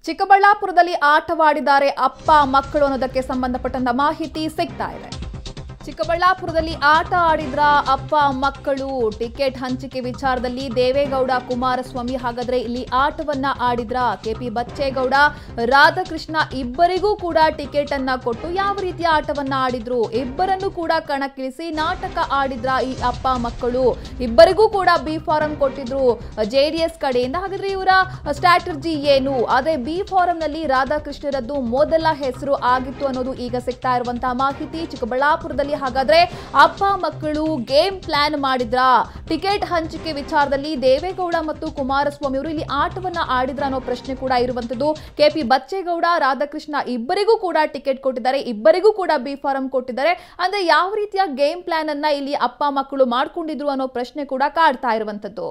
ಚಿಕ್ಕಬಳ್ಳಾಪುರದಲ್ಲಿ ಆಟವಾಡಿದ್ದಾರೆ ಅಪ್ಪ ಮಕ್ಕಳು ಅನ್ನೋದಕ್ಕೆ ಸಂಬಂಧಪಟ್ಟಂತ ಮಾಹಿತಿ ಸಿಗ್ತಾ ಇದೆ ಚಿಕ್ಕಬಳ್ಳಾಪುರದಲ್ಲಿ ಆಟ ಆಡಿದ್ರ ಅಪ್ಪ ಮಕ್ಕಳು ಟಿಕೆಟ್ ಹಂಚಿಕೆ ವಿಚಾರದಲ್ಲಿ ದೇವೇಗೌಡ ಕುಮಾರಸ್ವಾಮಿ ಹಾಗಾದ್ರೆ ಇಲ್ಲಿ ಆಟವನ್ನ ಆಡಿದ್ರ ಕೆಪಿ ಬಚ್ಚೇಗೌಡ ರಾಧಾಕೃಷ್ಣ ಇಬ್ಬರಿಗೂ ಕೂಡ ಟಿಕೆಟ್ ಅನ್ನ ಕೊಟ್ಟು ಯಾವ ರೀತಿಯ ಆಟವನ್ನ ಆಡಿದ್ರು ಇಬ್ಬರನ್ನು ಕೂಡ ಕಣಕ್ಕಿಳಿಸಿ ನಾಟಕ ಆಡಿದ್ರ ಈ ಅಪ್ಪ ಮಕ್ಕಳು ಇಬ್ಬರಿಗೂ ಕೂಡ ಬಿ ಫಾರಂ ಕೊಟ್ಟಿದ್ರು ಜೆಡಿಎಸ್ ಕಡೆಯಿಂದ ಹಾಗಾದ್ರೆ ಇವರ ಸ್ಟ್ರಾಟಜಿ ಏನು ಅದೇ ಬಿ ಫಾರಂ ನಲ್ಲಿ ರಾಧಾಕೃಷ್ಣರದ್ದು ಮೊದಲ ಹೆಸರು ಆಗಿತ್ತು ಅನ್ನೋದು ಈಗ ಸಿಗ್ತಾ ಇರುವಂತಹ ಮಾಹಿತಿ ಚಿಕ್ಕಬಳ್ಳಾಪುರದಲ್ಲಿ ಹಾಗಾದ್ರೆ ಅಪ್ಪ ಮಕ್ಕಳು ಗೇಮ್ ಪ್ಲಾನ್ ಮಾಡಿದ್ರ ಟಿಕೆಟ್ ಹಂಚಿಕೆ ವಿಚಾರದಲ್ಲಿ ದೇವೇಗೌಡ ಮತ್ತು ಕುಮಾರಸ್ವಾಮಿ ಅವರು ಇಲ್ಲಿ ಆಟವನ್ನ ಆಡಿದ್ರ ಅನ್ನೋ ಪ್ರಶ್ನೆ ಕೂಡ ಇರುವಂತದ್ದು ಕೆಪಿ ಬಚ್ಚೇಗೌಡ ರಾಧಾಕೃಷ್ಣ ಇಬ್ಬರಿಗೂ ಕೂಡ ಟಿಕೆಟ್ ಕೊಟ್ಟಿದ್ದಾರೆ ಇಬ್ಬರಿಗೂ ಕೂಡ ಬಿ ಫಾರಂ ಕೊಟ್ಟಿದ್ದಾರೆ ಅಂದ್ರೆ ಯಾವ ರೀತಿಯ ಗೇಮ್ ಪ್ಲಾನ್ ಅನ್ನ ಇಲ್ಲಿ ಅಪ್ಪ ಮಕ್ಕಳು ಮಾಡ್ಕೊಂಡಿದ್ರು ಅನ್ನೋ ಪ್ರಶ್ನೆ ಕೂಡ ಕಾಡ್ತಾ ಇರುವಂತದ್ದು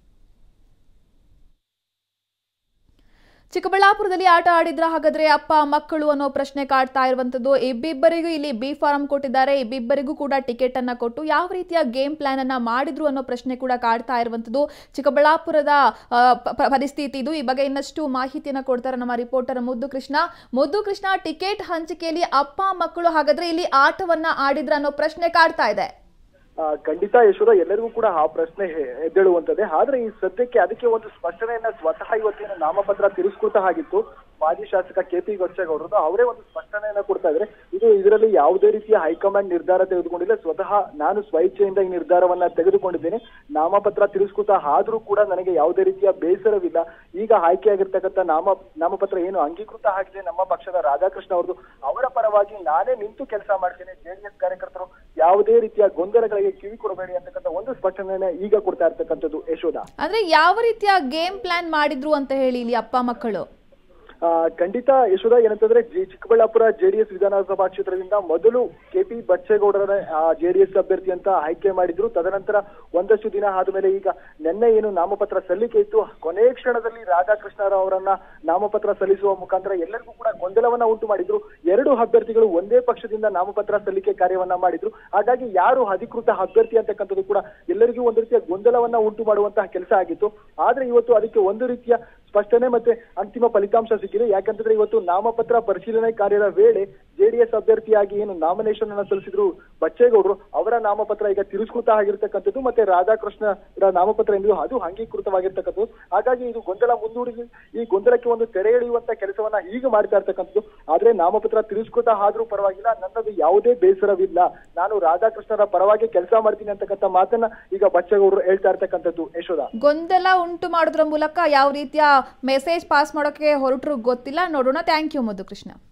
ಚಿಕ್ಕಬಳ್ಳಾಪುರದಲ್ಲಿ ಆಟ ಆಡಿದ್ರ ಹಾಗಾದ್ರೆ ಅಪ್ಪ ಮಕ್ಕಳು ಅನ್ನೋ ಪ್ರಶ್ನೆ ಕಾಡ್ತಾ ಇರುವಂತದ್ದು ಇಬ್ಬಿಬ್ಬರಿಗೂ ಇಲ್ಲಿ ಬಿ ಫಾರಂ ಕೊಟ್ಟಿದ್ದಾರೆ ಇಬ್ಬಿಬ್ಬರಿಗೂ ಕೂಡ ಟಿಕೆಟ್ ಅನ್ನ ಕೊಟ್ಟು ಯಾವ ರೀತಿಯ ಗೇಮ್ ಪ್ಲಾನ್ ಅನ್ನ ಮಾಡಿದ್ರು ಅನ್ನೋ ಪ್ರಶ್ನೆ ಕೂಡ ಕಾಡ್ತಾ ಇರುವಂತದ್ದು ಚಿಕ್ಕಬಳ್ಳಾಪುರದ ಆ, ಪ- ಪ- ಪರಿಸ್ಥಿತಿ ಇದು ಈ ಬಗ್ಗೆ ಇನ್ನಷ್ಟು ಮಾಹಿತಿಯನ್ನ ಕೊಡ್ತಾರೆ ನಮ್ಮ ರಿಪೋರ್ಟರ್ ಮುದ್ದು ಕೃಷ್ಣ ಮುದ್ದು ಕೃಷ್ಣ ಟಿಕೆಟ್ ಹಂಚಿಕೆಯಲ್ಲಿ ಅಪ್ಪ ಮಕ್ಕಳು ಹಾಗಾದ್ರೆ ಇಲ್ಲಿ ಆಟವನ್ನ ಆಡಿದ್ರ ಅನ್ನೋ ಪ್ರಶ್ನೆ ಕಾಡ್ತಾ ಇದೆ ಆ, ಖಂಡಿತ ಯಶೋಧ ಎಲ್ಲರಿಗೂ ಕೂಡ ಆ ಪ್ರಶ್ನೆ ಹೆ- ಎದ್ದೇಳುವಂತದ್ದೇ ಆದ್ರೆ ಈ ಸದ್ಯಕ್ಕೆ ಅದಕ್ಕೆ ಒಂದು ಸ್ಪಷ್ಟನೆಯನ್ನ ಸ್ವತಃ ಇವತ್ತಿನ ನಾಮಪತ್ರ ತಿರಸ್ಕೃತ ಆಗಿತ್ತು ಮಾಜಿ ಶಾಸಕ ಕೆ ಪಿ ಗೌಡರು ಅವರೇ ಒಂದು ಸ್ಪಷ್ಟನೆಯನ್ನ ಕೊಡ್ತಾ ಇದ್ರೆ ಇದು ಇದರಲ್ಲಿ ಯಾವುದೇ ರೀತಿಯ ಹೈಕಮಾಂಡ್ ನಿರ್ಧಾರ ತೆಗೆದುಕೊಂಡಿಲ್ಲ ಸ್ವತಃ ನಾನು ಸ್ವಇಚ್ಛೆಯಿಂದ ಈ ನಿರ್ಧಾರವನ್ನ ತೆಗೆದುಕೊಂಡಿದ್ದೇನೆ ನಾಮಪತ್ರ ತಿರಸ್ಕೃತ ಆದ್ರೂ ಕೂಡ ನನಗೆ ಯಾವುದೇ ರೀತಿಯ ಬೇಸರವಿಲ್ಲ ಈಗ ಆಯ್ಕೆಯಾಗಿರ್ತಕ್ಕಂಥ ನಾಮ ನಾಮಪತ್ರ ಏನು ಅಂಗೀಕೃತ ಆಗಿದೆ ನಮ್ಮ ಪಕ್ಷದ ರಾಧಾಕೃಷ್ಣ ಅವ್ರದ್ದು ಅವರ ಪರವಾಗಿ ನಾನೇ ನಿಂತು ಕೆಲಸ ಮಾಡ್ತೇನೆ ಜೆಡಿಎಸ್ ಕಾರ್ಯಕರ್ತರು ಯಾವುದೇ ರೀತಿಯ ಗೊಂದಲಗಳಿಗೆ ಕಿವಿ ಕೊಡಬೇಡಿ ಅಂತಕ್ಕಂಥ ಒಂದು ಸ್ಪಷ್ಟನೆಯನ್ನ ಈಗ ಕೊಡ್ತಾ ಇರ್ತಕ್ಕಂಥದ್ದು ಯಶೋಧ ಅಂದ್ರೆ ಯಾವ ರೀತಿಯ ಗೇಮ್ ಪ್ಲಾನ್ ಮಾಡಿದ್ರು ಅಂತ ಹೇಳಿ ಇಲ್ಲಿ ಅಪ್ಪ ಮಕ್ಕಳು ಆ, ಖಂಡಿತ ಯಶೋಧ ಏನಂತಂದ್ರೆ ಜಿ- ಚಿಕ್ಕಬಳ್ಳಾಪುರ ಜೆಡಿಎಸ್ ವಿಧಾನಸಭಾ ಕ್ಷೇತ್ರದಿಂದ ಮೊದಲು ಕೆಪಿ ಬಚ್ಚೇಗೌಡರ ಜೆಡಿಎಸ್ ಅಭ್ಯರ್ಥಿ ಅಂತ ಆಯ್ಕೆ ಮಾಡಿದ್ರು ತದನಂತರ ಒಂದಷ್ಟು ದಿನ ಆದ್ಮೇಲೆ ಈಗ ನಿನ್ನೆ ಏನು ನಾಮಪತ್ರ ಸಲ್ಲಿಕೆ ಇತ್ತು ಕೊನೆ ಕ್ಷಣದಲ್ಲಿ ರಾಧಾಕೃಷ್ಣರಾವ್ ಅವರನ್ನ ನಾಮಪತ್ರ ಸಲ್ಲಿಸುವ ಮುಖಾಂತರ ಎಲ್ಲರಿಗೂ ಕೂಡ ಗೊಂದಲವನ್ನ ಉಂಟು ಮಾಡಿದ್ರು ಎರಡು ಅಭ್ಯರ್ಥಿಗಳು ಒಂದೇ ಪಕ್ಷದಿಂದ ನಾಮಪತ್ರ ಸಲ್ಲಿಕೆ ಕಾರ್ಯವನ್ನ ಮಾಡಿದ್ರು ಹಾಗಾಗಿ ಯಾರು ಅಧಿಕೃತ ಅಭ್ಯರ್ಥಿ ಅಂತಕ್ಕಂಥದ್ದು ಕೂಡ ಎಲ್ಲರಿಗೂ ಒಂದು ರೀತಿಯ ಗೊಂದಲವನ್ನ ಉಂಟು ಮಾಡುವಂತಹ ಕೆಲಸ ಆಗಿತ್ತು ಆದ್ರೆ ಇವತ್ತು ಅದಕ್ಕೆ ಒಂದು ರೀತಿಯ ಸ್ಪಷ್ಟನೆ ಮತ್ತೆ ಅಂತಿಮ ಫಲಿತಾಂಶ ಸಿಕ್ಕಿದೆ ಯಾಕಂತಂದ್ರೆ ಇವತ್ತು ನಾಮಪತ್ರ ಪರಿಶೀಲನೆ ಕಾರ್ಯದ ವೇಳೆ ಜೆಡಿಎಸ್ ಅಭ್ಯರ್ಥಿಯಾಗಿ ಏನು ನಾಮಿನೇಷನ್ ಅನ್ನ ಸಲ್ಲಿಸಿದ್ರು ಬಚ್ಚೇಗೌಡರು ಅವರ ನಾಮಪತ್ರ ಈಗ ತಿರಸ್ಕೃತ ಆಗಿರ್ತಕ್ಕಂಥದ್ದು ಮತ್ತೆ ರಾಧಾಕೃಷ್ಣರ ನಾಮಪತ್ರ ಎಂದು ಅದು ಅಂಗೀಕೃತವಾಗಿರ್ತಕ್ಕಂಥದ್ದು ಹಾಗಾಗಿ ಇದು ಗೊಂದಲ ಮುಂದೂಡಿ ಈ ಗೊಂದಲಕ್ಕೆ ಒಂದು ತೆರೆ ಎಳೆಯುವಂತ ಕೆಲಸವನ್ನ ಈಗ ಮಾಡ್ತಾ ಇರ್ತಕ್ಕಂಥದ್ದು ಆದ್ರೆ ನಾಮಪತ್ರ ತಿರಸ್ಕೃತ ಆದ್ರೂ ಪರವಾಗಿಲ್ಲ ನನ್ನದು ಯಾವುದೇ ಬೇಸರವಿಲ್ಲ ನಾನು ರಾಧಾಕೃಷ್ಣರ ಪರವಾಗಿ ಕೆಲಸ ಮಾಡ್ತೀನಿ ಅಂತಕ್ಕಂಥ ಮಾತನ್ನ ಈಗ ಬಚ್ಚೇಗೌಡರು ಹೇಳ್ತಾ ಇರ್ತಕ್ಕಂಥದ್ದು ಯಶೋಧ ಗೊಂದಲ ಉಂಟು ಮಾಡೋದ್ರ ಮೂಲಕ ಯಾವ ರೀತಿಯ ಮೆಸೇಜ್ ಪಾಸ್ ಮಾಡೋಕೆ ಹೊರಟರು ಗೊತ್ತಿಲ್ಲ ನೋಡೋಣ ಥ್ಯಾಂಕ್ ಯು ಮಧು ಕೃಷ್ಣ